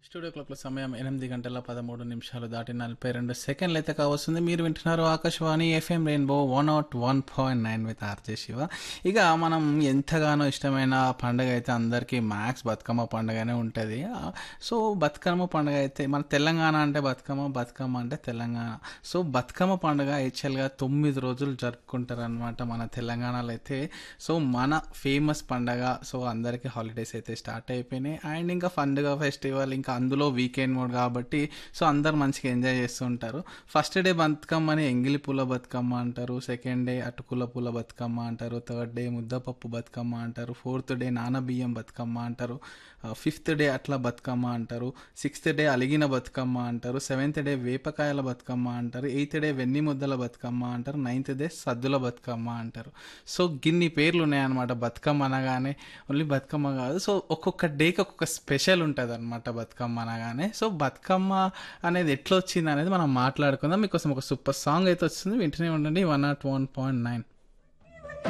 studio క్లాక్ల సమయం ఎనిమిది గంటల పదమూడు నిమిషాలు దాటి నలభై రెండు సెకండ్లు అయితే కావస్తుంది మీరు వింటున్నారు Akashvani FM Rainbow one o one point nine with RJ Shiva ఇక మనం ఎంతగానో ఇష్టమైన పండుగ అయితే అందరికీ మ్యాక్స్ బతుకమ్మ పండుగనే ఉంటుంది సో బతుకమ్మ పండుగ అయితే మన తెలంగాణ అంటే బతుకమ్మ బతుకమ్మ అంటే తెలంగాణ సో బతుకమ్మ పండుగ యాక్చువల్గా తొమ్మిది రోజులు జరుపుకుంటారు అనమాట మన తెలంగాణలో అయితే సో మన ఫేమస్ పండగ సో అందరికీ హాలిడేస్ అయితే స్టార్ట్ అయిపోయినాయి అండ్ ఇంకా పండుగ ఫెస్టివల్ ఇంకా అందులో వీకెండ్ మోడ్ కాబట్టి సో అందరు మంచిగా ఎంజాయ్ చేస్తుంటారు ఫస్ట్ డే బతుకమ్మని ఎంగిలి పూల బతుకమ్మ అంటారు సెకండ్ డే అటుకుల పూల బతుకమ్మ అంటారు థర్డ్ డే ముద్దపప్పు బతుకమ్మ అంటారు ఫోర్త్ డే నానబియ్యం బతుకమ్మ అంటారు ఫిఫ్త్ డే అట్లా బతుకమ్మ అంటారు సిక్స్త్ డే అలిగిన బతుకమ్మ అంటారు సెవెంత్ డే వేపకాయల బతుకమ్మ అంటారు ఎయిత్ డే వెన్ని ముద్దల బతుకమ్మ అంటారు నైన్త్ డే సద్దుల బతుకమ్మ అంటారు సో గిన్ని పేర్లు ఉన్నాయన్నమాట బతుకమ్మ అనగానే ఓన్లీ బతుకమ్మ కాదు సో ఒక్కొక్క డేకి ఒక్కొక్క స్పెషల్ ఉంటుంది అనమాట బతుకమ్మ అనగానే సో బతుకమ్మ అనేది ఎట్లా వచ్చింది అనేది మనం మాట్లాడుకుందాం మీకోసం ఒక సూపర్ సాంగ్ అయితే వస్తుంది వింటూనే ఉండండి one naught one point nine